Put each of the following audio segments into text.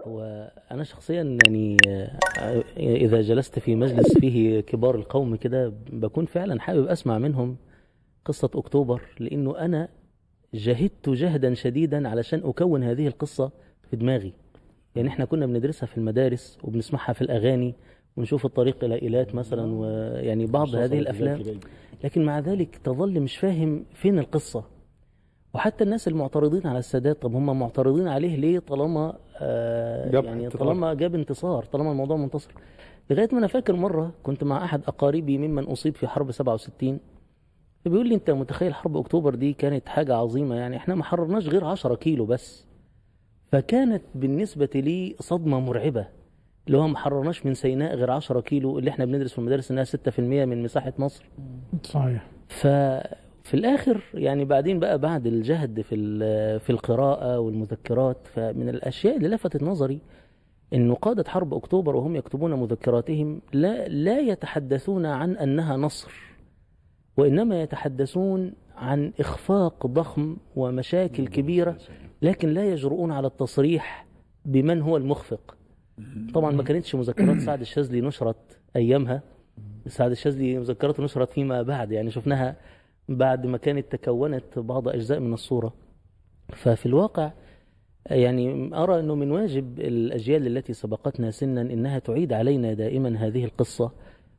هو أنا شخصيا يعني آه، إذا جلست في مجلس فيه كبار القوم كده بكون فعلا حابب أسمع منهم قصة أكتوبر لأنه أنا جهدت جهدا شديدا علشان أكون هذه القصة في دماغي يعني احنا كنا بندرسها في المدارس وبنسمعها في الأغاني ونشوف الطريق إلى إيلات مثلا ويعني بعض هذه الأفلام لكن مع ذلك تظل مش فاهم فين القصة وحتى الناس المعترضين على السادات طب هم معترضين عليه ليه طالما آه جاب يعني انتصار. طالما جاب انتصار طالما الموضوع منتصر لغايه ما انا فاكر مره كنت مع احد اقاربي ممن اصيب في حرب 67 فبيقول لي انت متخيل حرب اكتوبر دي كانت حاجه عظيمه يعني احنا ما حررناش غير 10 كيلو بس فكانت بالنسبه لي صدمه مرعبه اللي هو ما حررناش من سيناء غير 10 كيلو اللي احنا بندرس في المدارس انها 6% من مساحه مصر صحيح ففي الاخر يعني بعدين بقى بعد الجهد في ال- في القراءه والمذكرات فمن الاشياء اللي لفتت نظري انه قاده حرب اكتوبر وهم يكتبون مذكراتهم لا لا يتحدثون عن انها نصر وانما يتحدثون عن اخفاق ضخم ومشاكل كبيره لكن لا يجرؤون على التصريح بمن هو المخفق طبعا ما كانتش مذكرات سعد الشاذلي نشرت ايامها سعد الشاذلي مذكراته نشرت فيما بعد يعني شفناها بعد ما كانت تكونت بعض اجزاء من الصوره ففي الواقع يعني ارى انه من واجب الاجيال التي سبقتنا سنا انها تعيد علينا دائما هذه القصه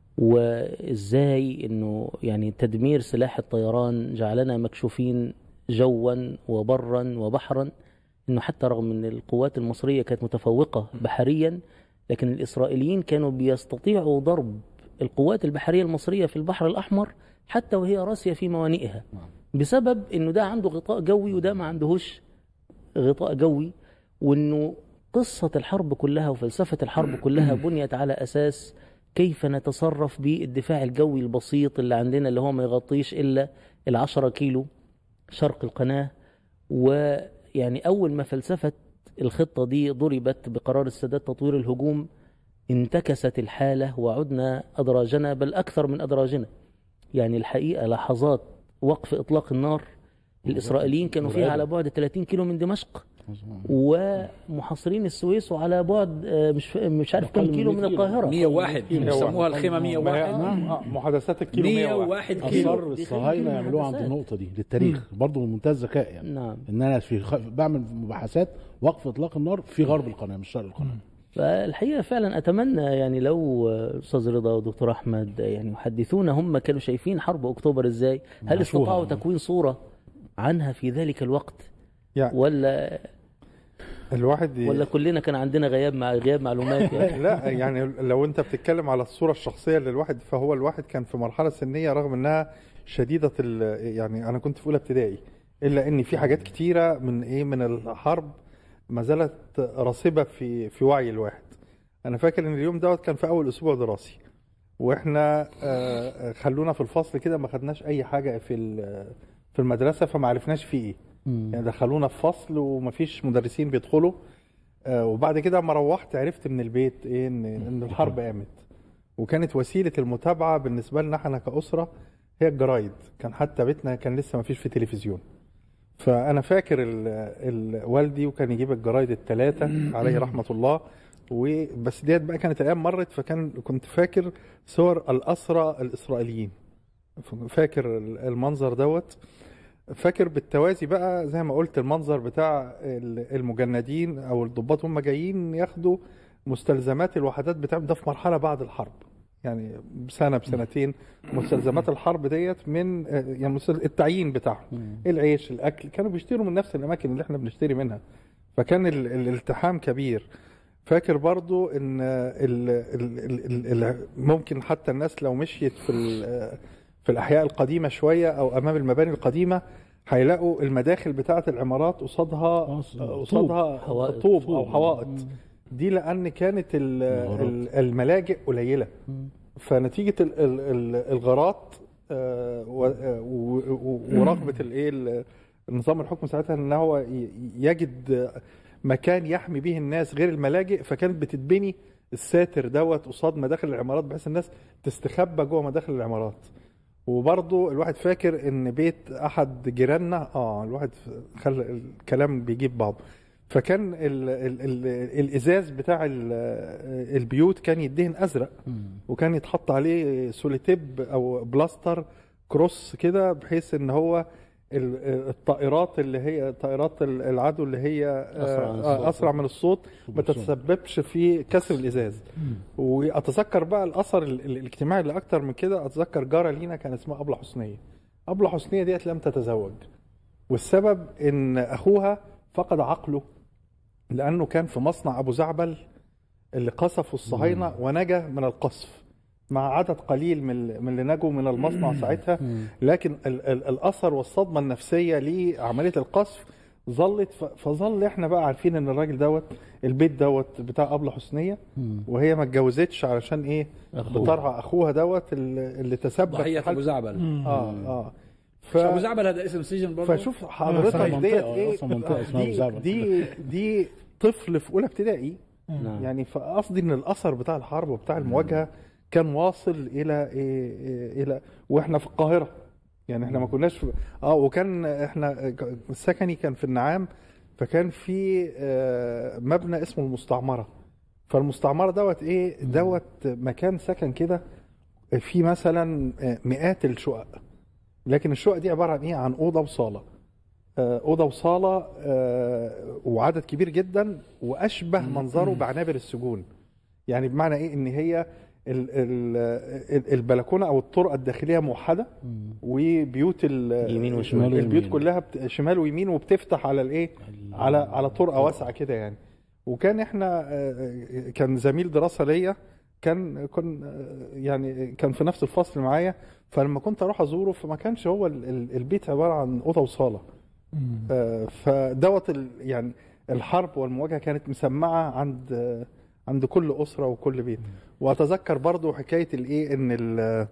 وازاي انه يعني تدمير سلاح الطيران جعلنا مكشوفين جوا وبرا وبحرا انه حتى رغم ان القوات المصريه كانت متفوقه بحريا لكن الاسرائيليين كانوا بيستطيعوا ضرب القوات البحريه المصريه في البحر الاحمر حتى وهي راسيه في موانئها بسبب انه ده عنده غطاء جوي وده ما عندهوش غطاء جوي وانه قصه الحرب كلها وفلسفه الحرب كلها بنيت على اساس كيف نتصرف بالدفاع الجوي البسيط اللي عندنا اللي هو ما يغطيش الا العشرة كيلو شرق القناه ويعني اول ما فلسفه الخطه دي ضربت بقرار السادات تطوير الهجوم انتكست الحاله وعدنا ادراجنا بل اكثر من ادراجنا يعني الحقيقه لحظات وقف اطلاق النار الاسرائيليين كانوا فيها على بعد 30 كيلو من دمشق ومحاصرين السويس وعلى بعد آه، مش مش عارف كم كيلو من القاهره 101 بيسموها الخيمه 101 آه، محادثات الكيلو 101 101 كيلو اصر الصهاينه يعملوها عند النقطه دي للتاريخ برضه من منتهى الذكاء يعني نعم ان انا في خ... بعمل مباحثات وقف اطلاق النار في غرب القناه مش شرق القناه فالحقيقه فعلا اتمنى يعني لو آه، استاذ رضا ودكتور احمد يعني يحدثونا هم كانوا شايفين حرب اكتوبر ازاي هل عاشوها. استطاعوا تكوين صوره عنها في ذلك الوقت يعني ولا الواحد ي- ولا كلنا كان عندنا غياب مع غياب معلومات يعني لا يعني لو انت بتتكلم على الصوره الشخصيه للواحد فهو الواحد كان في مرحله سنيه رغم انها شديده ال- يعني انا كنت في اولى ابتدائي الا ان في حاجات كتيره من ايه من الحرب ما زالت راسبه في في وعي الواحد انا فاكر ان اليوم دوت كان في اول اسبوع دراسي واحنا آه، خلونا في الفصل كده ما خدناش اي حاجه في ال- في المدرسه فما عرفناش فيه ايه يعني دخلونا في فصل ومفيش مدرسين بيدخلوا آه، وبعد كده لما روحت عرفت من البيت ايه ان ان الحرب قامت وكانت وسيله المتابعه بالنسبه لنا احنا كاسره هي الجرايد كان حتى بيتنا كان لسه ما فيش فيه تلفزيون فانا فاكر ال ال والدي وكان يجيب الجرايد الثلاثه عليه رحمه الله وبس ديت بقى كانت الايام مرت فكان كنت فاكر صور الاسرى الاسرائيليين فاكر المنظر دوت فاكر بالتوازي بقى زي ما قلت المنظر بتاع ال- المجندين او الضباط هم جايين ياخدوا مستلزمات الوحدات بتاعهم ده في مرحله بعد الحرب يعني بسنه بسنتين مستلزمات الحرب ديت من آه، يعني مستل- التعيين بتاعهم العيش الاكل كانوا بيشتروا من نفس الاماكن اللي احنا بنشتري منها فكان ال- الالتحام كبير فاكر برضو ان ال ال ال ال ممكن حتى الناس لو مشيت في ال- في الاحياء القديمه شويه او امام المباني القديمه هيلاقوا المداخل بتاعه العمارات قصادها آه، قصادها حوائط. طوب او حوائط دي لان كانت ال- ال- الملاجئ قليله فنتيجه ال- ال- ال- الغارات آه، و- آه، و- و- ورغبه الايه ال- النظام الحكم ساعتها ان هو ي- يجد مكان يحمي به الناس غير الملاجئ فكانت بتتبني الساتر دوت قصاد مداخل العمارات بحيث الناس تستخبى جوه مداخل العمارات وبرضه الواحد فاكر ان بيت احد جيراننا اه الواحد خلى الكلام بيجيب بعض فكان ال ال ال الازاز بتاع ال البيوت كان يدهن ازرق وكان يتحط عليه سوليتيب او بلاستر كروس كده بحيث ان هو ال- الطائرات اللي هي طائرات ال- العدو اللي هي أسرع من آه، الصوت. اسرع من الصوت ما بالصوت. تتسببش في كسر الازاز واتذكر بقى الاثر ال- ال- الاجتماعي اللي اكتر من كده اتذكر جاره لينا كان اسمها ابله حسنيه ابله حسنيه ديت لم تتزوج والسبب ان اخوها فقد عقله لانه كان في مصنع ابو زعبل اللي قصفوا الصهاينه ونجا من القصف مع عدد قليل من من اللي نجوا من المصنع ساعتها لكن ال ال الاثر والصدمه النفسيه لعمليه القصف ظلت ف- فظل احنا بقى عارفين ان الراجل دوت البيت دوت بتاع ابله حسنيه وهي ما اتجوزتش علشان ايه أخوه. بترعى اخوها دوت اللي اللي تسبب في ضحيه حالة- ابو زعبل اه اه ف... ابو زعبل هذا اسم سجن برضه فشوف حضرتك منطقة، ديت آه، ايه أصلاً منطقة اسمها دي, وزعبل. دي دي طفل في اولى ابتدائي نعم. يعني فقصدي ان الاثر بتاع الحرب وبتاع المواجهه كان واصل الى إيه إيه الى واحنا في القاهره يعني احنا ما كناش في اه وكان احنا السكني كان في النعام فكان في آه، مبنى اسمه المستعمره فالمستعمره دوت ايه دوت مكان سكن كده في مثلا آه، مئات الشقق لكن الشقق دي عباره عن ايه عن اوضه وصاله آه، اوضه وصاله آه، وعدد كبير جدا واشبه منظره بعنابر السجون يعني بمعنى ايه ان هي ال- ال- ال- البلكونه او الطرقه الداخليه موحده وبيوت ال- يمين وشمال البيوت ويمين. كلها بت- شمال ويمين وبتفتح على الايه على على طرقه واسعه كده يعني وكان احنا آه، كان زميل دراسه ليا كان كن آه، يعني كان في نفس الفصل معايا فلما كنت اروح ازوره فما كانش هو ال- ال- البيت عباره عن اوضه وصاله آه، فدوت ال- يعني الحرب والمواجهه كانت مسمعه عند آه، عند كل اسره وكل بيت واتذكر برضو حكايه الايه ان ال-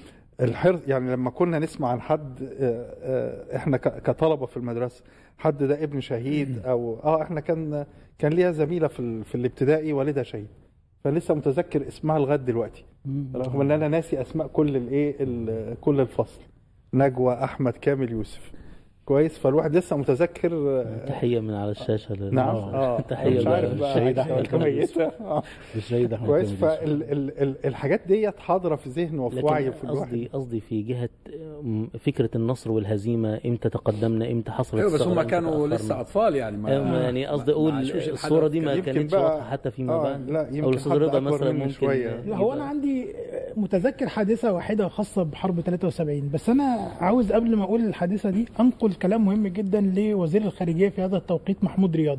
الحرص يعني لما كنا نسمع عن حد آه، آه، احنا ك- كطلبه في المدرسه حد ده ابن شهيد او اه احنا كان كان ليها زميله في ال- في الابتدائي والدها شهيد فلسه متذكر اسمها لغايه دلوقتي رغم ان انا ناسي اسماء كل الايه ال- كل الفصل نجوى احمد كامل يوسف كويس فالواحد لسه متذكر آه، تحية من على الشاشة لل- نعم اه تحية مش عارف بقى بقى الشهيد عايشة أحمد ولا كامل ميتة. آه. الشهيد احمد كويس كامل يوسف. فالحاجات ديت حاضره في ذهن وفي وعي لكن في الواحد قصدي قصدي في جهة م- فكرة النصر والهزيمة امتى تقدمنا امتى حصلت ايوه بس الثغرة، هم إمتى كانوا تأخرنا. لسه اطفال يعني ما أيوة، يعني قصدي ما- اقول ما عاشوش الحدث. الصورة دي ما يمكن كانتش بقى- واضحة حتى فيما آه، بعد لا، او يمكن الاستاذ حد رضا أكبر مثلا مني ممكن شوية. لا هو انا عندي متذكر حادثه واحده خاصه بحرب 73 بس انا عاوز قبل ما اقول الحادثه دي انقل كلام مهم جدا لوزير الخارجيه في هذا التوقيت محمود رياض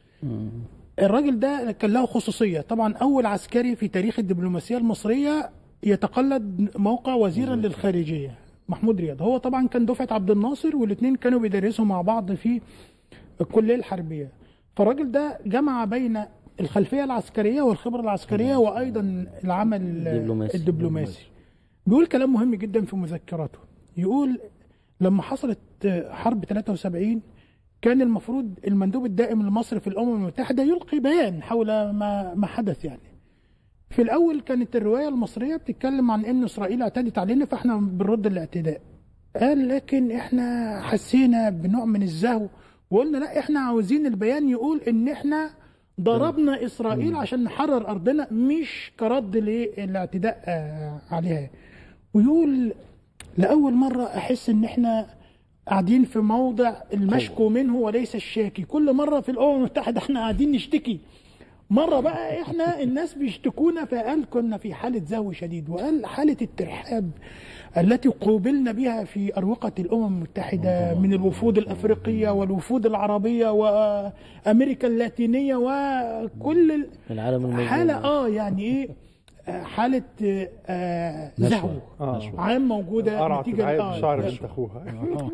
الراجل ده كان له خصوصيه طبعا اول عسكري في تاريخ الدبلوماسيه المصريه يتقلد موقع وزيرا للخارجيه محمود رياض هو طبعا كان دفعه عبد الناصر والاثنين كانوا بيدرسوا مع بعض في الكليه الحربيه فالراجل ده جمع بين الخلفيه العسكريه والخبره العسكريه وايضا العمل الدبلوماسي. الدبلوماسي بيقول كلام مهم جدا في مذكراته يقول لما حصلت حرب 73 كان المفروض المندوب الدائم لمصر في الامم المتحده يلقي بيان حول ما ما حدث يعني في الاول كانت الروايه المصريه بتتكلم عن ان اسرائيل اعتدت علينا فاحنا بنرد الاعتداء قال لكن احنا حسينا بنوع من الزهو وقلنا لا احنا عاوزين البيان يقول ان احنا ضربنا اسرائيل عشان نحرر ارضنا مش كرد للاعتداء آه، عليها ويقول لاول مره احس ان احنا قاعدين في موضع المشكو منه وليس الشاكي كل مره في الامم المتحده احنا قاعدين نشتكي مره بقى احنا الناس بيشتكونا فقال كنا في حاله زهو شديد وقال حاله الترحاب التي قوبلنا بها في اروقه الامم المتحده من الوفود الافريقيه والوفود العربيه وامريكا اللاتينيه وكل ال- العالم المظلوم حاله اه يعني ايه آه، حاله آه، زهو آه. عام موجوده قرعت نتيجه العيب آه، بشعر آه. بنت اخوها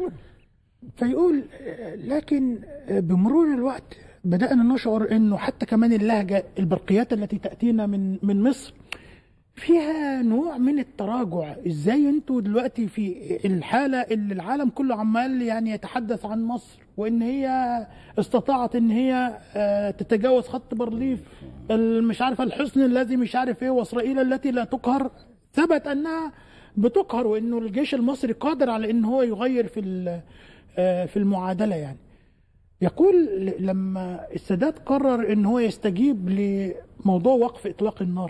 فيقول آه، لكن آه، بمرور الوقت بدأنا نشعر انه حتى كمان اللهجة البرقيات التي تأتينا من من مصر فيها نوع من التراجع ازاي انتوا دلوقتي في الحالة اللي العالم كله عمال يعني يتحدث عن مصر وان هي استطاعت ان هي آه، تتجاوز خط بارليف ال- مش عارفة الحصن الذي مش عارف ايه واسرائيل التي لا تقهر ثبت انها بتقهر وانه الجيش المصري قادر على ان هو يغير في ال- آه، في المعادلة يعني يقول ل- لما السادات قرر ان هو يستجيب لموضوع وقف اطلاق النار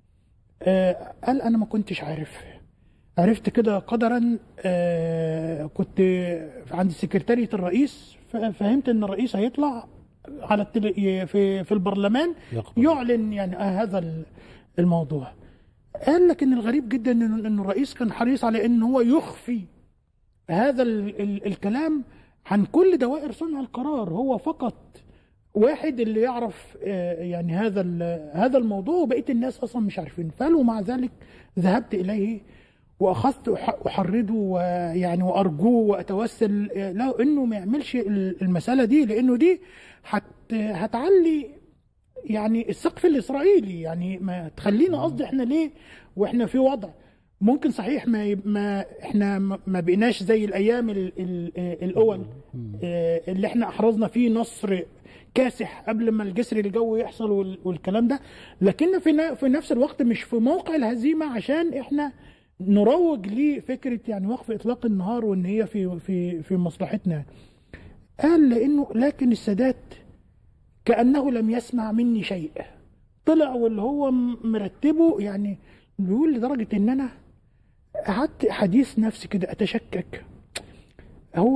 آه، قال انا ما كنتش عارف عرفت كده قدرا آه، كنت عند سكرتارية الرئيس ف- فهمت ان الرئيس هيطلع على التل... في في البرلمان يقبل. يعلن يعني آه هذا ال- الموضوع قال لك ان الغريب جدا ان إن الرئيس كان حريص على ان هو يخفي هذا ال ال الكلام عن كل دوائر صنع القرار هو فقط واحد اللي يعرف آه، يعني هذا ال- هذا الموضوع وبقيه الناس اصلا مش عارفين فقال ومع ذلك ذهبت اليه واخذت أح- احرضه ويعني وارجوه واتوسل آه، له انه ما يعملش ال- المساله دي لانه دي هت هتعلي يعني السقف الاسرائيلي يعني ما تخلينا قصدي احنا ليه واحنا في وضع ممكن صحيح ما يب- ما احنا ما ما بقيناش زي الايام ال ال الاول آه، اللي احنا احرزنا فيه نصر كاسح قبل ما الجسر الجوي يحصل وال- والكلام ده لكن في ن- في نفس الوقت مش في موقع الهزيمه عشان احنا نروج لفكره يعني وقف اطلاق النهار وان هي في في في مصلحتنا قال لانه لكن السادات كانه لم يسمع مني شيء طلع واللي هو م- مرتبه يعني بيقول لدرجه ان انا قعدت حديث نفسي كده اتشكك هو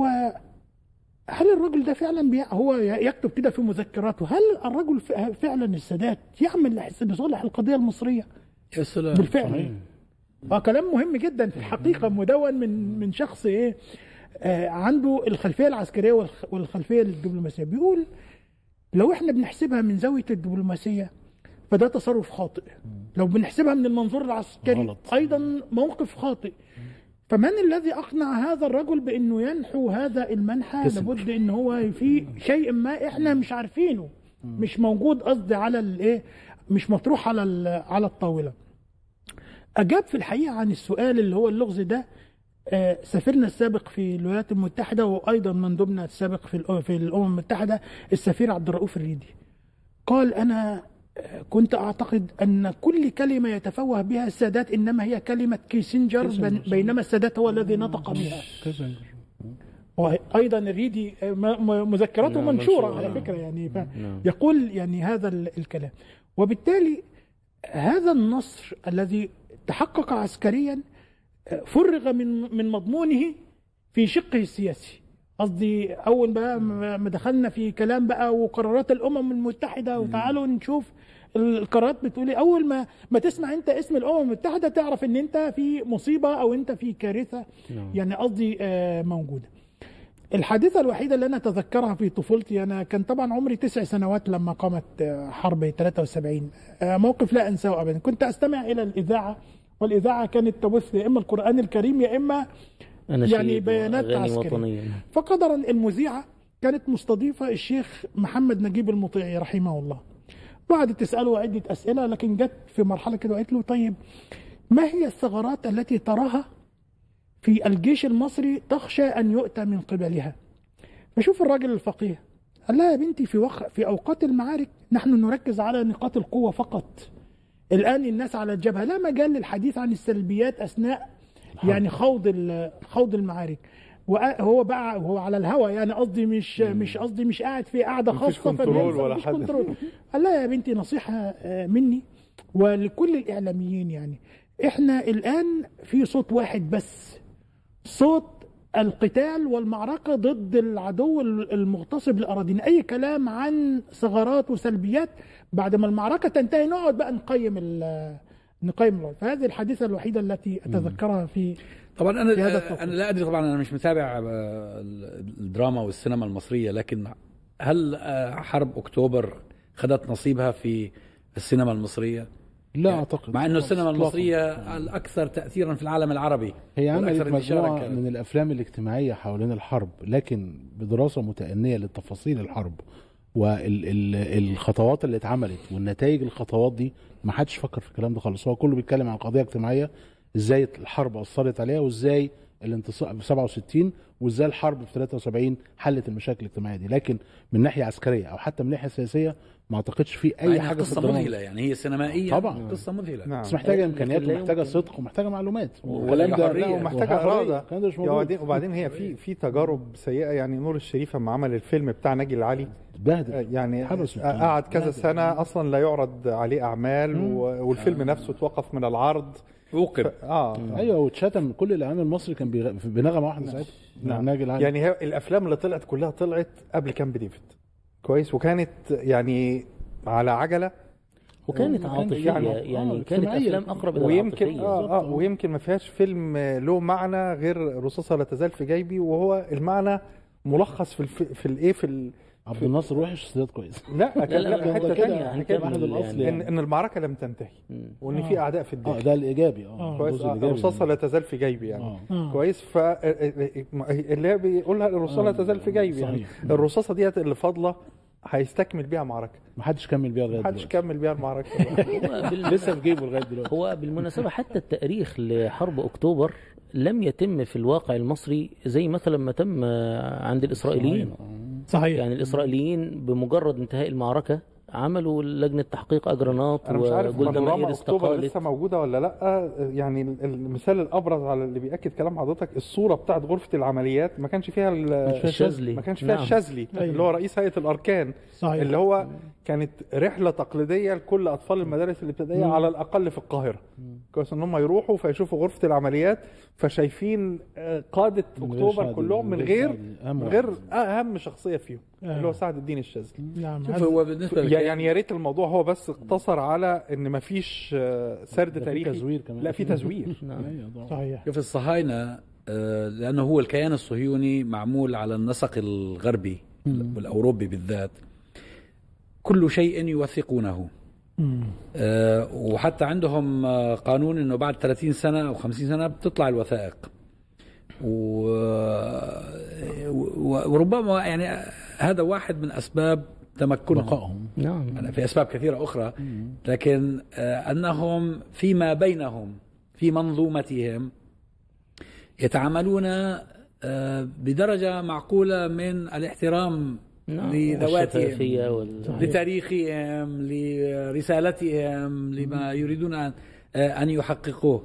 هل الرجل ده فعلا بيع هو يكتب كده في مذكراته هل الرجل ف- فعلا السادات يعمل لحس- لصالح القضيه المصريه يا سلام بالفعل اه كلام مهم جدا في الحقيقه مدون من من شخص ايه آه عنده الخلفيه العسكريه والخ- والخلفيه الدبلوماسيه بيقول لو احنا بنحسبها من زاويه الدبلوماسيه فده تصرف خاطئ لو بنحسبها من المنظور العسكري غلط. ايضا موقف خاطئ فمن الذي اقنع هذا الرجل بانه ينحو هذا المنحى كسب. لابد ان هو في شيء ما احنا مش عارفينه مش موجود قصدي على الايه مش مطروح على ال- على الطاوله اجاب في الحقيقه عن السؤال اللي هو اللغز ده آه، سفيرنا السابق في الولايات المتحده وايضا مندوبنا السابق في الأ- في الامم المتحده السفير عبد الرؤوف الريدي قال انا آه، كنت اعتقد ان كل كلمه يتفوه بها السادات انما هي كلمه كيسنجر بن- بينما السادات هو الذي نطق بها وايضا الريدي آه، م- م- مذكراته نعم، منشوره منشورة. على فكره يعني ف- نعم. يقول يعني هذا ال- الكلام وبالتالي هذا النصر الذي تحقق عسكريا آه، فرغ من من مضمونه في شقه السياسي قصدي اول بقى ما ما دخلنا في كلام بقى وقرارات الامم المتحده وتعالوا نشوف القرارات بتقول إيه. اول ما ما تسمع انت اسم الامم المتحده تعرف ان انت في مصيبه او انت في كارثه نعم. يعني قصدي آه، موجوده الحادثة الوحيدة اللي أنا أتذكرها في طفولتي أنا كان طبعا عمري تسع سنوات لما قامت آه، حرب 73 آه، موقف لا أنساه أبدا كنت أستمع إلى الإذاعة والإذاعة كانت تبث يا إما القرآن الكريم يا إما أناشيد يعني بيانات وأغاني عسكرية. وطنية فقدرا المذيعة كانت مستضيفة الشيخ محمد نجيب المطيعي رحمه الله وقعدت تسأله عدة أسئلة لكن جت في مرحلة كده وقالت له طيب ما هي الثغرات التي تراها في الجيش المصري تخشى أن يؤتى من قبلها فشوف الراجل الفقيه قال لها يا بنتي في وق... في أوقات المعارك نحن نركز على نقاط القوة فقط الآن الناس على الجبهة لا مجال للحديث عن السلبيات أثناء يعني خوض ال- خوض المعارك وهو بقى هو على الهوا يعني قصدي مش مش قصدي مش قاعد في قاعده مفيش خاصه كنترول فبينسى، ولا مفيش حد. كنترول قال لها يا بنتي نصيحه آه، مني ولكل الاعلاميين يعني احنا الان في صوت واحد بس صوت القتال والمعركه ضد العدو المغتصب لاراضينا اي كلام عن ثغرات وسلبيات بعد ما المعركه تنتهي نقعد بقى نقيم ال- نقيم الوضع فهذه الحادثه الوحيده التي اتذكرها في طبعا انا في هذا التوقيت. انا لا ادري طبعا انا مش متابع آه، الدراما والسينما المصريه لكن هل آه، حرب اكتوبر خدت نصيبها في السينما المصريه؟ لا اعتقد مع انه السينما إطلاقاً. المصريه الاكثر تاثيرا في العالم العربي هي عملت والأكثر انتشاراً مجموعة كانت. من الأفلام الاجتماعية حوالين الحرب لكن بدراسة متأنية لتفاصيل الحرب والخطوات اللي اتعملت والنتائج الخطوات دي ما حدش فكر في الكلام ده خالص هو كله بيتكلم عن قضية اجتماعية ازاي الحرب أثرت عليها وازاي الانتصار في 67 وازاي الحرب في 73 حلت المشاكل الاجتماعية دي لكن من ناحية عسكرية أو حتى من ناحية سياسية ما اعتقدش في مع اي إنها حاجه في قصه الدراما مذهله يعني هي سينمائيا طبعا. قصه مذهله نعم بس محتاجه لكن امكانيات لا ومحتاجه يمكن- صدق ومحتاجه معلومات ومحتاجة والكلام ده حرية. لا، ومحتاجه وحرية. اراده الكلام ده مش يا موجود وبعدين وبعدين هي في في تجارب سيئه يعني نور الشريف لما عمل الفيلم بتاع ناجي العلي آه، بهدل يعني حبسوا. قعد كذا بهدل. سنه اصلا لا يعرض عليه اعمال و- والفيلم نفسه توقف من العرض عوقب اه ايوه واتشتم كل الاعلام المصري كان بيغ- بنغمه واحده ساعتها نعم. ناجي العلي. يعني هي الافلام اللي طلعت كلها طلعت قبل كامب ديفيد كويس وكانت يعني على عجله وكانت وكان عاطفيه يعني- يعني, آه، يعني كانت اجتماعية. افلام اقرب الى ويمكن العاطفيه اه اه ويمكن ما فيهاش فيلم آه، له معنى غير رصاصه لا تزال في جيبي وهو المعنى ملخص في الف... في الايه في ال... عبد الناصر وحش سداد كويس لا لا كان لا لا هو حته كده ثانيه هنكمل حكايه واحد الأصل يعني. ان ان المعركه لم تنتهي مم. وان في اعداء في اه الداخل ده الايجابي اه آه. كويس الجزء آه، الإيجابي رصاصه منه. لا تزال في جيبي يعني اه آه. كويس ف اللي هي بيقولها الرصاصه لا تزال في جيبي يعني صحيح. الرصاصه ديت اللي فاضله هيستكمل بيها معركه ما حدش كمل بيها لغايه محدش دلوقتي كمل بيها المعركه هو بال- لسه في جيبه لغايه دلوقتي هو بالمناسبة حتى التاريخ لحرب أكتوبر لم يتم في الواقع المصري زي مثلا ما تم عند الإسرائيليين صحيح يعني الإسرائيليين بمجرد انتهاء المعركة عملوا لجنة تحقيق أجرانات انا مش عارف وجولدا بانوراما مائير اكتوبر استقالت لسه موجوده ولا لا يعني المثال الابرز على اللي بياكد كلام حضرتك الصوره بتاعت غرفه العمليات ما كانش فيها ال- الشاذلي ما كانش فيها نعم. الشاذلي أيوة. اللي هو رئيس هيئه الاركان صحيح اللي هو كانت رحله تقليديه لكل اطفال المدارس الابتدائيه على الاقل في القاهره كويس ان هم يروحوا فيشوفوا غرفه العمليات فشايفين آه، قاده من غير اكتوبر سعد- كلهم من من غير سعد- أهم من واحد. غير اهم شخصيه فيهم آه. اللي هو سعد الدين الشاذلي نعم شوف هذا- هو بالنسبه يا- لك يعني يا ريت الموضوع هو بس اقتصر على ان مفيش آه، سرد ده في تاريخي تزوير كمان لا في تزوير أيوة طبعاً. صحيح شوف الصهاينه آه، لانه هو الكيان الصهيوني معمول على النسق الغربي والاوروبي بالذات كل شيء يوثقونه مم. آه، وحتى عندهم آه، قانون انه بعد 30 سنه او 50 سنه بتطلع الوثائق و... و- وربما يعني هذا واحد من اسباب تمكنهم بقائهم نعم يعني في اسباب كثيره اخرى لكن آه، انهم فيما بينهم في منظومتهم يتعاملون آه، بدرجه معقوله من الاحترام نعم لذواتهم والشفافية وال... لتاريخهم لرسالتهم لما يريدون ان آه، ان يحققوه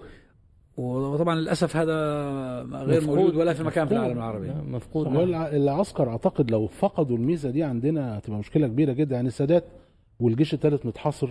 وطبعا للاسف هذا غير مفقود. موجود ولا في مكان في مفقود. العالم العربي نعم، مفقود هو الع- العسكر اعتقد لو فقدوا الميزه دي عندنا هتبقى مشكله كبيره جدا يعني السادات والجيش الثالث متحاصر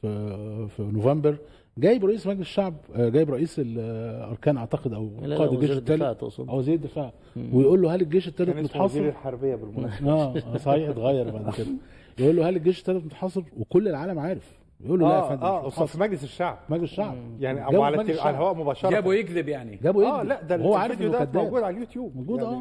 في في نوفمبر جايب رئيس مجلس الشعب آه، جايب رئيس الاركان اعتقد او لا لا قائد الجيش وزير الدفاع الثالث تقصد او وزير الدفاع ويقول له هل الجيش الثالث كان اسمه وزير متحاصر؟ الحربيه بالمناسبه اه صحيح اتغير بعد كده يقول له هل الجيش الثالث متحاصر وفي العالم عارف يقول له لا يا اه فندم اه مش وصل متحاصر في مجلس الشعب مجلس الشعب يعني جابوا أو على, مجلس التل... على الشعب. الهواء مباشره جابوا يكذب يعني جابوا اه يكذب. لا ده هو عارف الفيديو انه ده كذاب موجود على اليوتيوب موجود يعني اه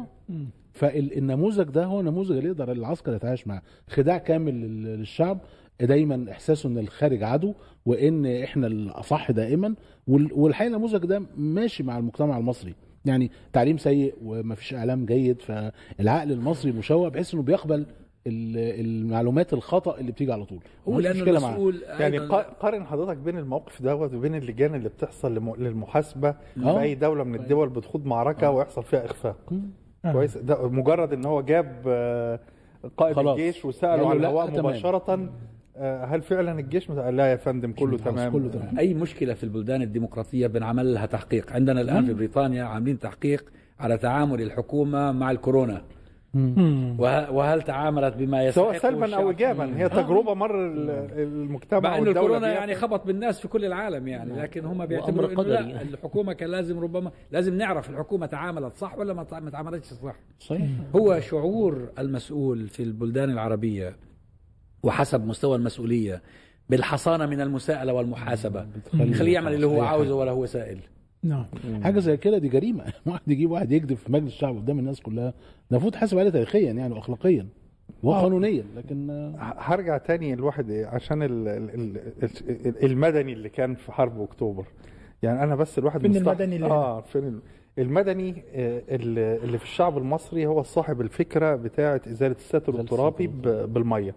فالنموذج ده هو نموذج اللي يقدر العسكر يتعايش معاه خداع كامل لل- للشعب دايما احساسه ان الخارج عدو وان احنا الاصح دائما وال- والحقيقه النموذج ده ماشي مع المجتمع المصري يعني تعليم سيء ومفيش اعلام جيد فالعقل المصري مشوه بحيث انه بيقبل ال- المعلومات الخطا اللي بتيجي على طول هو مفيش لانه مشكلة معاه. المسؤول يعني أيضاً- قا- قارن حضرتك بين الموقف دوت وبين اللجان اللي بتحصل لم- للمحاسبه في آه. اي دوله من الدول بتخوض معركه ويحصل فيها اخفاق آه. كويس ده مجرد ان هو جاب آه، قائد خلاص. الجيش قال وساله له على لا، الهواء تمام. مباشره آه، هل فعلا الجيش مت- لا يا فندم كله متحاصر، تمام كله تمام. اي مشكله في البلدان الديمقراطيه بنعمل لها تحقيق عندنا الان في بريطانيا عاملين تحقيق على تعامل الحكومه مع الكورونا مم. وه- وهل تعاملت بما يستحق سواء سلبا او الشعب؟ ايجابا هي تجربه مر ال- المجتمع مع انه والدولة الكورونا بيها. يعني خبط بالناس في كل العالم يعني لكن هم بيعتبروا وأمر انه لا قدري. الحكومه كان لازم ربما لازم نعرف الحكومه تعاملت صح ولا ما تع- ما تعاملتش صح صحيح هو شعور المسؤول في البلدان العربيه وحسب مستوى المسؤوليه بالحصانه من المساءله والمحاسبه بتخلي خليه يعمل اللي هو أي عاوزه حاجة. ولا هو سائل نعم حاجه زي كده دي جريمه واحد يجيب واحد يكذب في مجلس الشعب قدام الناس كلها ده المفروض حاسب عليه تاريخيا يعني واخلاقيا وقانونيا لكن آه، هرجع تاني الواحد إيه، عشان ال ال ال ال المدني اللي كان في حرب اكتوبر يعني انا بس الواحد فين مستغ- المدني اللي هنا؟ اه فين ال- المدني آه، اللي اللي في الشعب المصري هو صاحب الفكره بتاعه ازاله الساتر إزالة الترابي الساتر ب- بالميه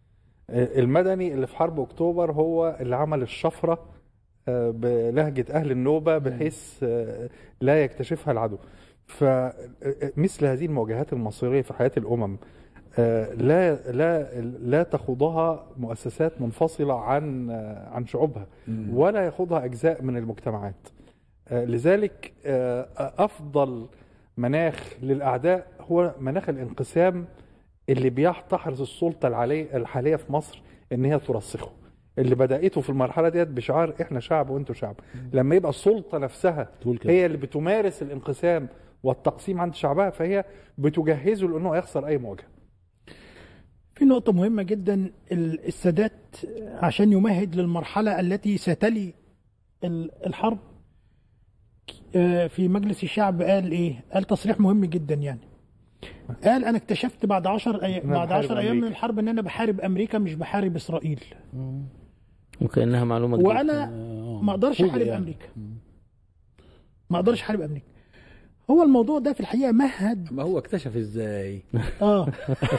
آه، المدني اللي في حرب اكتوبر هو اللي عمل الشفره آه، بلهجه اهل النوبه بحيث آه، لا يكتشفها العدو فمثل هذه المواجهات المصيريه في حياه الامم آه، لا لا لا تخوضها مؤسسات منفصله عن آه، عن شعوبها ولا يخوضها اجزاء من المجتمعات آه، لذلك آه، افضل مناخ للاعداء هو مناخ الانقسام اللي بيحتحرز السلطه العلي- الحاليه في مصر ان هي ترسخه اللي بدأته في المرحله ديت بشعار احنا شعب وانتوا شعب لما يبقى السلطه نفسها تقول كده. هي اللي بتمارس الانقسام والتقسيم عند شعبها فهي بتجهزه لانه يخسر اي مواجهه في نقطة مهمة جدا ال- السادات عشان يمهد للمرحلة التي ستلي ال- الحرب آه، في مجلس الشعب قال ايه؟ قال تصريح مهم جدا يعني. قال انا اكتشفت بعد 10 أي... أنا بعد بحارب 10 ايام من أمريكا. الحرب ان انا بحارب امريكا مش بحارب اسرائيل وكانها معلومه جديدة. وانا آه، ما اقدرش فوجئ احارب يعني. امريكا. ما اقدرش احارب امريكا. هو الموضوع ده في الحقيقة مهد ما هو اكتشف ازاي اه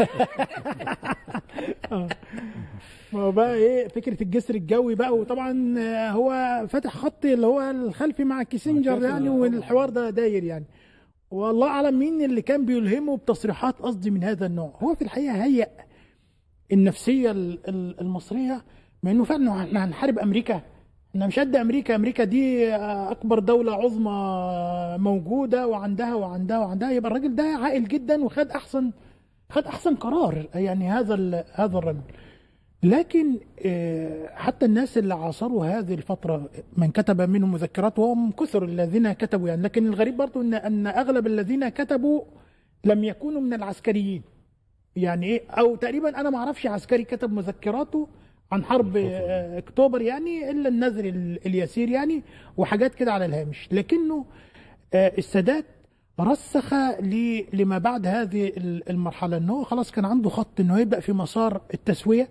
آه. ما هو بقى ايه فكره الجسر الجوي بقى وطبعا آه، هو فاتح خط اللي هو الخلفي مع كيسنجر يعني والحوار ده داير يعني والله اعلم مين اللي كان بيلهمه بتصريحات قصدي من هذا النوع هو في الحقيقه هيأ النفسيه ال- ال- المصريه ما انه فعلا احنا هنحارب امريكا احنا مش قد امريكا امريكا دي آه، اكبر دوله عظمى موجوده وعندها وعندها وعندها يبقى الراجل ده عاقل جدا وخد احسن خد احسن قرار يعني هذا ال- هذا الرجل لكن آه، حتى الناس اللي عاصروا هذه الفترة من كتب منهم مذكرات وهم كثر الذين كتبوا يعني لكن الغريب برضو ان ان اغلب الذين كتبوا لم يكونوا من العسكريين يعني ايه او تقريبا انا ما اعرفش عسكري كتب مذكراته عن حرب آه، اكتوبر يعني الا النذر ال- اليسير يعني وحاجات كده على الهامش لكنه آه، السادات رسخ ل- لما بعد هذه ال- المرحله ان هو خلاص كان عنده خط انه يبدا في مسار التسويه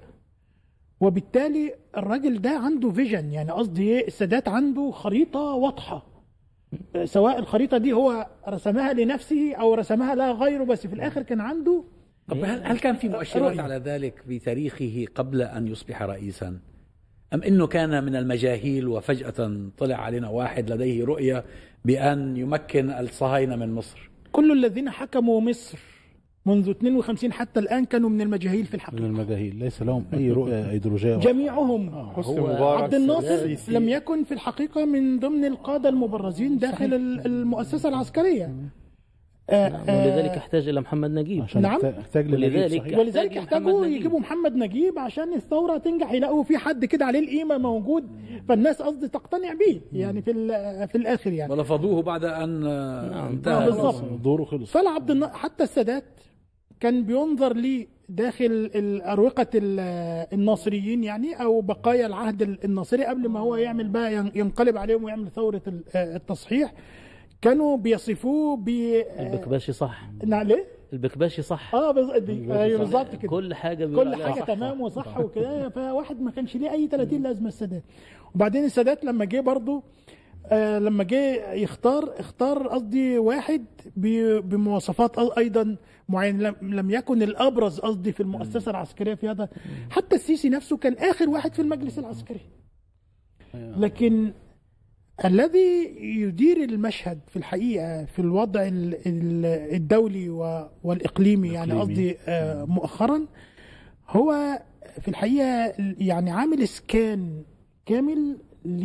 وبالتالي الراجل ده عنده فيجن يعني قصدي ايه السادات عنده خريطه واضحه آه، سواء الخريطه دي هو رسمها لنفسه او رسمها لا غيره بس في الاخر كان عنده طب هل, هل كان في مؤشرات رؤية. على ذلك بتاريخه قبل ان يصبح رئيسا؟ ام انه كان من المجاهيل وفجاه طلع علينا واحد لديه رؤيه بان يمكن الصهاينه من مصر؟ كل الذين حكموا مصر منذ 52 حتى الان كانوا من المجاهيل في من الحقيقه المجاهيل ليس لهم اي رؤيه ايديولوجيه جميعهم حسني هو مبارك عبد الناصر السيسي. لم يكن في الحقيقه من ضمن القاده المبرزين داخل ال- المؤسسه العسكريه آه، ولذلك آه، احتاج الى محمد نجيب عشان نعم. يحتاج- يحتاج لنجيب ولذلك- صحيح. ولذلك يحتاج يحتاجوا محمد نجيب. يجيبوا محمد نجيب عشان الثوره تنجح يلاقوا في حد كده عليه القيمه موجود فالناس قصدي تقتنع بيه يعني في ال- في الاخر يعني ورفضوه بعد ان نعم. انتهى آه، بالظبط. الأمر. دوره خلص فلا عبد النا... حتى السادات كان بينظر لي داخل ال- أروقة ال- الناصريين يعني أو بقايا العهد ال- الناصري قبل ما هو يعمل بقى ين- ينقلب عليهم ويعمل ثورة ال- التصحيح كانوا بيصفوه ب البكباشي صح نعم ليه؟ البكباشي صح اه بز- دي- أيوة بالظبط كده كل حاجه بيقول كل عليها حاجه صح. تمام وصح وكده فواحد ما كانش ليه اي 30 لازمه السادات وبعدين السادات لما جه برضه آه لما جه يختار اختار قصدي واحد ب- بمواصفات أ- ايضا معينه لم, لم يكن الابرز قصدي في المؤسسه العسكريه في هذا حتى السيسي نفسه كان اخر واحد في المجلس العسكري لكن الذي يدير المشهد في الحقيقه في الوضع ال- ال- الدولي و- والاقليمي يعني الإقليمي. قصدي آه، مؤخرا هو في الحقيقه يعني عامل اسكان كامل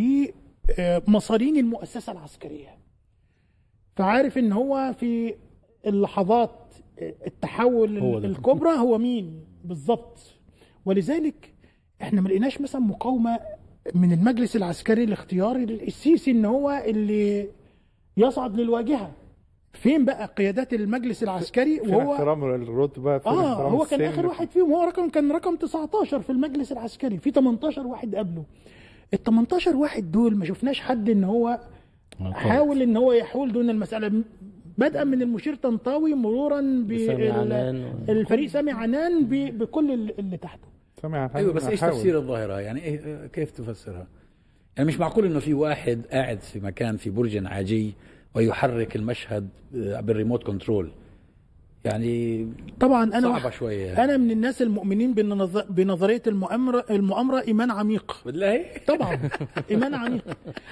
لمصارين المؤسسه العسكريه فعارف ان هو في اللحظات التحول هو ده. الكبرى هو مين بالظبط ولذلك احنا ما لقيناش مثلا مقاومه من المجلس العسكري لاختيار السيسي ان هو اللي يصعد للواجهه فين بقى قيادات المجلس العسكري فين وهو احترام الرتبه فين اه احترام هو كان السن؟ اخر واحد فيهم هو رقم كان رقم 19 في المجلس العسكري في 18 واحد قبله ال 18 واحد دول ما شفناش حد ان هو حاول ان هو يحول دون المساله بدءا من المشير طنطاوي مرورا سامي عنان. بالفريق سامي عنان ب- بكل اللي اللي تحته سامع عن ايوه بس ايش أحاول. تفسير الظاهره يعني إيه كيف تفسرها؟ يعني مش معقول انه في واحد قاعد في مكان في برج عاجي ويحرك المشهد بالريموت كنترول يعني طبعا انا صعبه واحد شويه انا من الناس المؤمنين بنظ- بنظريه المؤامره المؤامره ايمان عميق بالله طبعا ايمان عميق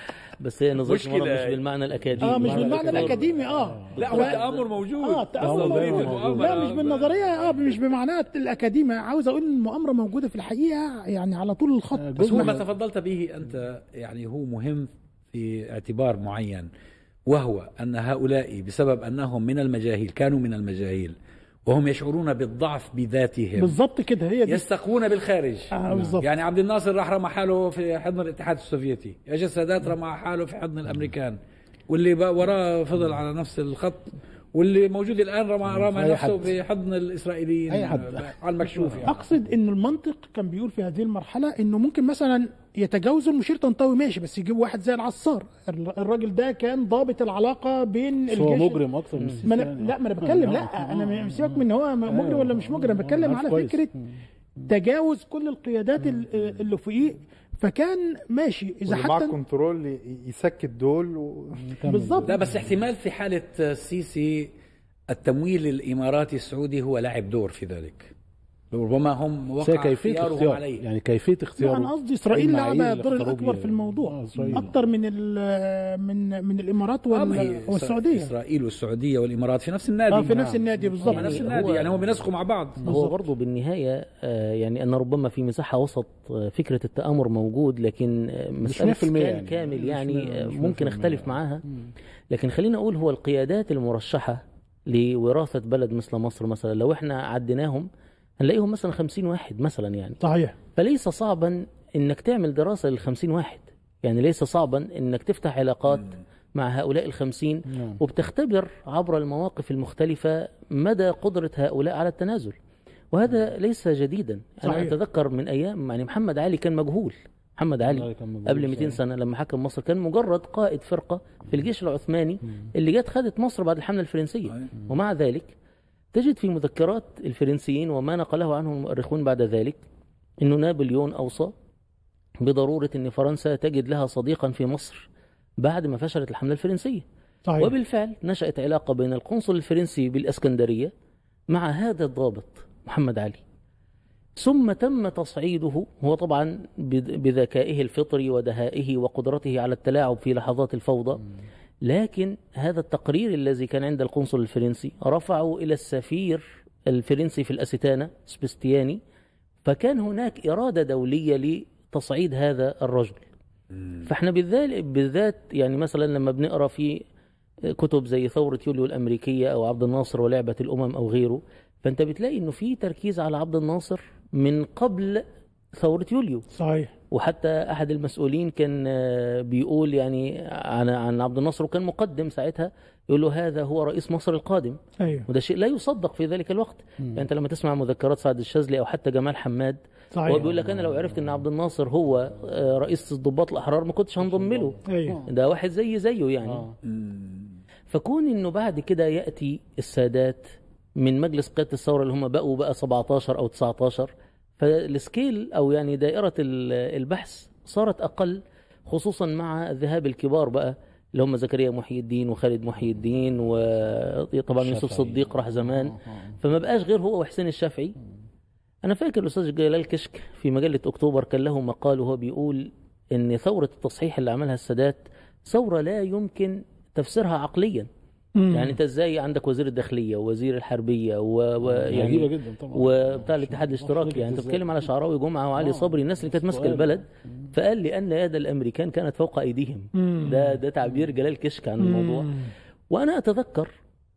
بس هي نظريه مشكلة. المؤامرة مش بالمعنى الاكاديمي اه مش بالمعنى بالمعنى الأكاديمي. الاكاديمي اه لا هو ف- التامر موجود اه بس التأمر نظرية موجود. المؤامرة لا مش بالنظريه اه مش بمعناها الاكاديمي عاوز اقول ان المؤامره موجوده في الحقيقه يعني على طول الخط آه، بس هو جزء ما من- تفضلت به انت يعني هو مهم في اعتبار معين وهو ان هؤلاء بسبب انهم من المجاهيل كانوا من المجاهيل وهم يشعرون بالضعف بذاتهم بالظبط كده هي دي يستقون بالخارج آه بالظبط يعني عبد الناصر راح رمى حاله في حضن الاتحاد السوفيتي اجى السادات رمى حاله في حضن الامريكان واللي بقى وراه فضل على نفس الخط واللي موجود الان رمى رمى أي نفسه حد. في حضن الاسرائيليين أي حد. على المكشوف يعني. اقصد ان المنطق كان بيقول في هذه المرحله انه ممكن مثلا يتجاوزوا المشير طنطاوي ماشي بس يجيب واحد زي العصار الر- الراجل ده كان ضابط العلاقه بين بس هو الجيش مجرم اكتر من السيسي ما أنا يعني. لا ما انا بتكلم لا انا مش سيبك من ان هو مجرم ولا مش مجرم أنا بتكلم عارف على كويس. فكره تجاوز كل القيادات ال- اللي فوقيه فكان ماشي اذا واللي معاه حتى كنترول ي- يسكت دول و... كمل. بالظبط لا بس احتمال في حالة السيسي التمويل الإماراتي السعودي هو لعب دور في ذلك ربما هم بس هي وقع كيفيه اختيارهم اختيار عليه يعني كيفيه لا اختياره انا قصدي اسرائيل المعايير لعبه اللي الدور اختاروا الاكبر بيها. في الموضوع آه، إسرائيل. اكتر من ال- من من الامارات آه، ما هي وال- والسعوديه إسرائيل والسعودية والإمارات في نفس النادي اه في نفس النادي بالظبط في نفس يعني النادي هو- يعني هم بينسقوا مع بعض هو برضه بالنهاية آه، يعني أن ربما في مساحة وسط آه، فكرة التآمر موجود لكن آه، مسألة 100% إسكان يعني. كامل مش يعني مية- آه، مش ممكن 100% أختلف يعني. معاها لكن خلينا أقول هو القيادات المرشحة لوراثة بلد مثل مصر مثلا لو احنا عديناهم هنلاقيهم مثلا 50 واحد مثلا يعني صحيح فليس صعبا انك تعمل دراسة لل 50 واحد يعني ليس صعبا انك تفتح علاقات مع هؤلاء الخمسين نعم. وبتختبر عبر المواقف المختلفة مدى قدرة هؤلاء على التنازل وهذا ليس جديدا أنا صحيح. أتذكر من أيام يعني محمد علي كان مجهول محمد علي كان مجهول قبل 200 صحيح. سنة لما حكم مصر كان مجرد قائد فرقة في الجيش العثماني اللي جت خدت مصر بعد الحملة الفرنسية ومع ذلك تجد في مذكرات الفرنسيين وما نقله عنه المؤرخون بعد ذلك أنه نابليون أوصى بضرورة أن فرنسا تجد لها صديقا في مصر بعد ما فشلت الحملة الفرنسية صحيح وبالفعل نشأت علاقة بين القنصل الفرنسي بالإسكندرية مع هذا الضابط محمد علي ثم تم تصعيده هو طبعا بذ- بذكائه الفطري ودهائه وقدرته على التلاعب في لحظات الفوضى لكن هذا التقرير الذي كان عند القنصل الفرنسي رفعه إلى السفير الفرنسي في الأستانة سبستياني فكان هناك إرادة دولية لتصعيد هذا الرجل فاحنا بالذات بالذات يعني مثلا لما بنقرا في كتب زي ثورة يوليو الأمريكية أو عبد الناصر ولعبة الأمم أو غيره فأنت بتلاقي إنه في تركيز على عبد الناصر من قبل ثورة يوليو صحيح وحتى أحد المسؤولين كان آه، بيقول يعني عن عن عبد الناصر وكان مقدم ساعتها يقول له هذا هو رئيس مصر القادم ايوه وده شيء لا يصدق في ذلك الوقت يعني أنت لما تسمع مذكرات سعد الشاذلي أو حتى جمال حماد صحيح هو بيقول لك أنا لو عرفت إن عبد الناصر هو آه، رئيس الضباط الأحرار ما كنتش هنضم له ايوه ده واحد زي زيه يعني آه. فكون انه بعد كده ياتي السادات من مجلس قياده الثوره اللي هم بقوا بقى 17 او 19 فالسكيل او يعني دائره ال- البحث صارت اقل خصوصا مع ذهاب الكبار بقى اللي هم زكريا محي الدين وخالد محي الدين وطبعا يوسف الشافعي. صديق راح زمان فما بقاش غير هو وحسين الشافعي انا فاكر الاستاذ جلال كشك في مجله اكتوبر كان له مقال وهو بيقول ان ثوره التصحيح اللي عملها السادات ثوره لا يمكن تفسيرها عقليا مم. يعني انت ازاي عندك وزير الداخليه ووزير الحربيه و... و... عجيبه يعني جدا طبعا وبتاع الاتحاد الاشتراكي يعني انت بتتكلم على شعراوي جمعه وعلي صبري الناس اللي كانت ماسكه سؤال. البلد فقال لي ان يد الامريكان كانت فوق ايديهم مم. ده ده تعبير جلال كشك عن الموضوع مم. وانا اتذكر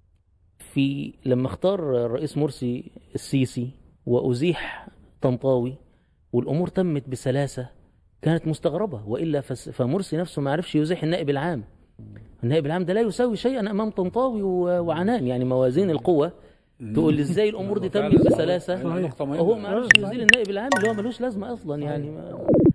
في لما اختار الرئيس مرسي السيسي وازيح طنطاوي والامور تمت بسلاسه كانت مستغربه والا فس- فمرسي نفسه ما عرفش يزيح النائب العام النائب العام ده لا يساوي شيئا امام طنطاوي و- وعنان يعني موازين القوه تقول لي ازاي الامور دي تمت بسلاسه صحيح. وهو ما عرفش يزيل النائب العام اللي هو ملوش لازمه اصلا يعني ما